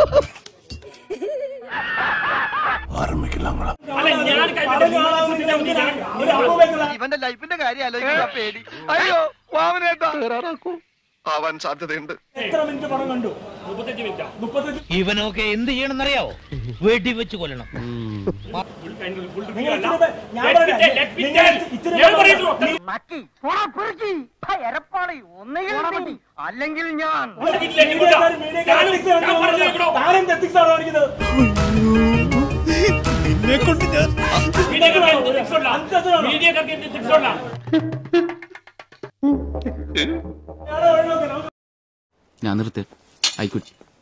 അല്ല ഞാൻ കഴിഞ്ഞ ഇവന്റെ ലൈഫിന്റെ കാര്യം ആലോചിക്കാൻ പേടി അയ്യോ വാമനേട്ടാ ആവാൻ സാധ്യതയുണ്ട് എത്ര മിനിറ്റ് പടം കണ്ടു മുപ്പത്തഞ്ച് മിനിറ്റാ മുപ്പത്തഞ്ച് ഇവനൊക്കെ എന്ത് ചെയ്യണമെന്നറിയാവോ വെടിവെച്ച് കൊല്ലണം ഫുൾ കഴിഞ്ഞു ഫുൾ നിങ്ങൾ അല്ല ഇച്ചിരി പേ- ഞാൻ Let me പറയാം. tell, let me നിങ്ങൾ tell. ഇച്ചിരി ഞാൻ പേ- പറയുന്നു അല്ലെങ്കിൽ ഞാൻ ഒന്നുകിൽ ഇങ്ങോട്ടാ. മീഡിയക്കാര് മീഡിയക്കാര് ഞാനും- ethics ആണ് ഞാൻ പറഞ്ഞു കാണിക്കുന്നത്. കേൾക്കണോ? താനെന്ത് ethics ആണ് കാണിക്കുന്നത്? മീഡിയക്കാർക്ക് എന്ത് tips ഉള്ള? അന്തസ്സാണോ? മീഡിയക്കാർക്ക് എന്ത് tips ഉള്ള? ഇയാളെ ഒഴിവാക്കണം. ഞാൻ നിർത്തി ആയിക്കോട്ടെ